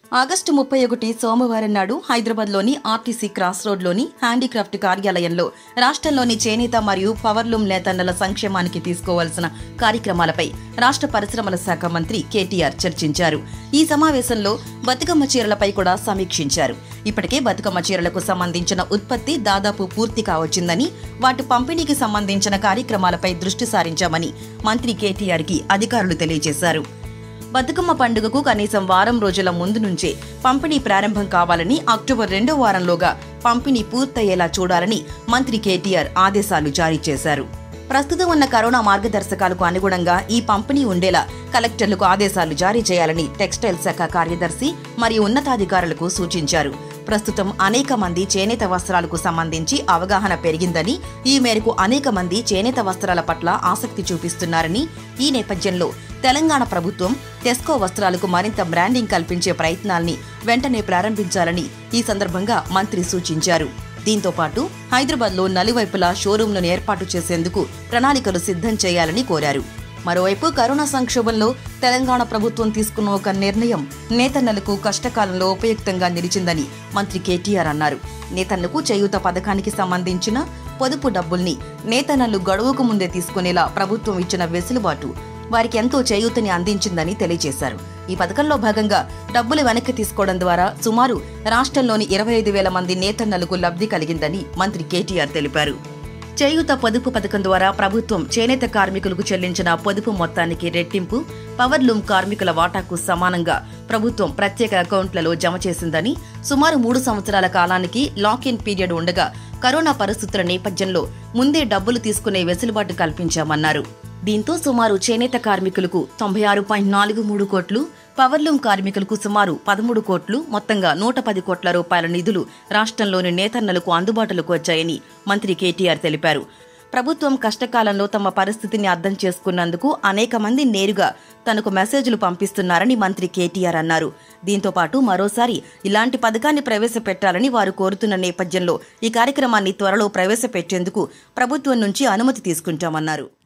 August ముప్పై ఒకటి సోమవారం నాడు హైదరాబాద్లోని ఆర్టీసీ క్రాస్ రోడ్లోని హ్యాండీక్రాఫ్ట్ కార్యాలయంలో రాష్ట్రంలోని చేనేత మరియు పవర్లూమ్ నేతన్నల సంక్షేమానికి తీసుకోవాల్సిన కార్యక్రమాలపై రాష్ట్ర పరిశ్రమల శాఖ మంత్రి కేటీఆర్ చర్చించారు ఈ సమావేశంలో బతుకమ్మ చీరలపై కూడా సమీక్షించారు ఇప్పటికే బతుకమ్మ చీరలకు సంబంధించిన ఉత్పత్తి దాదాపు పూర్తి కావచ్చిందని వాటి పంపిణీకి సంబంధించిన కార్యక్రమాలపై దృష్టి సారించామని మంత్రి కేటీఆర్కి అధికారులు తెలియజేశారు బతుకమ్మ పండుగకు కనీసం వారం రోజుల ముందు నుంచే పంపిణీ ప్రారంభం కావాలని అక్టోబర్ రెండో వారంలోగా పంపిణీ పూర్తయ్యేలా చూడాలని మంత్రి కేటీఆర్ ఆదేశాలు జారీ చేశారు ప్రస్తుతం ఉన్న కరోనా మార్గదర్శకాలకు అనుగుణంగా ఈ పంపిణీ ఉండేలా కలెక్టర్లకు ఆదేశాలు జారీ చేయాలని టెక్స్టైల్ శాఖ కార్యదర్శి మరియు ఉన్నతాధికారులకు సూచించారు ప్రస్తుతం అనేక మంది చేనేత వస్త్రాలకు సంబంధించి అవగాహన పెరిగిందని ఈ మేరకు అనేక మంది చేనేత వస్త్రాల పట్ల ఆసక్తి చూపిస్తున్నారని ఈ నేపథ్యంలో తెలంగాణ ప్రభుత్వం టెస్కో వస్త్రాలకు మరింత బ్రాండింగ్ కల్పించే ప్రయత్నాల్ని వెంటనే ప్రారంభించాలని ఈ సందర్భంగా మంత్రి సూచించారు దీంతో పాటు హైదరాబాద్లో నలువైపులా షోరూంలను ఏర్పాటు చేసేందుకు ప్రణాళికలు సిద్ధం చేయాలని కోరారు మరోవైపు కరోనా సంక్షోభంలో తెలంగాణ ప్రభుత్వం తీసుకున్న ఒక నిర్ణయం నేతన్నలకు కష్టకాలంలో ఉపయుక్తంగా నిలిచిందని మంత్రి కేటీఆర్ అన్నారు నేతన్నకు చేయూత పథకానికి సంబంధించిన పొదుపు డబ్బుల్ని నేతన్నలు గడువుకు ముందే తీసుకునేలా ప్రభుత్వం ఇచ్చిన వెసులుబాటు వారికి ఎంతో చేయూతని అందించిందని తెలియజేశారు ఈ పథకంలో భాగంగా డబ్బులు వెనక్కి తీసుకోవడం ద్వారా సుమారు రాష్ట్రంలోని ఇరవై ఐదు వేల మంది నేతన్నలకు లబ్ధి కలిగిందని మంత్రి కేటీఆర్ తెలిపారు చేయూత పొదుపు పథకం ద్వారా ప్రభుత్వం చేనేత కార్మికులకు చెల్లించిన పొదుపు మొత్తానికి రెట్టింపు పవర్లూమ్ కార్మికుల వాటాకు సమానంగా ప్రభుత్వం ప్రత్యేక అకౌంట్లలో జమ చేసిందని సుమారు మూడు సంవత్సరాల కాలానికి లాక్ ఇన్ పీరియడ్ ఉండగా కరోనా పరిస్థితుల నేపథ్యంలో ముందే డబ్బులు తీసుకునే వెసులుబాటు కల్పించామన్నారు దీంతో సుమారు చేనేత కార్మికులకు తొంభై ఆరు పాయింట్ నాలుగు మూడు కోట్లు పవర్లూమ్ కార్మికులకు సుమారు పదమూడు కోట్లు మొత్తంగా నూట పది కోట్ల రూపాయల నిధులు రాష్ట్రంలోని నేతన్నలకు అందుబాటులోకి వచ్చాయని మంత్రి కేటీఆర్ తెలిపారు ప్రభుత్వం కష్టకాలంలో తమ పరిస్థితిని అర్థం చేసుకున్నందుకు అనేక మంది నేరుగా తనకు మెసేజ్లు పంపిస్తున్నారని మంత్రి కేటీఆర్ అన్నారు దీంతో పాటు మరోసారి ఇలాంటి పథకాన్ని ప్రవేశపెట్టాలని వారు కోరుతున్న నేపథ్యంలో ఈ కార్యక్రమాన్ని త్వరలో ప్రవేశపెట్టేందుకు ప్రభుత్వం నుంచి అనుమతి తీసుకుంటామన్నారు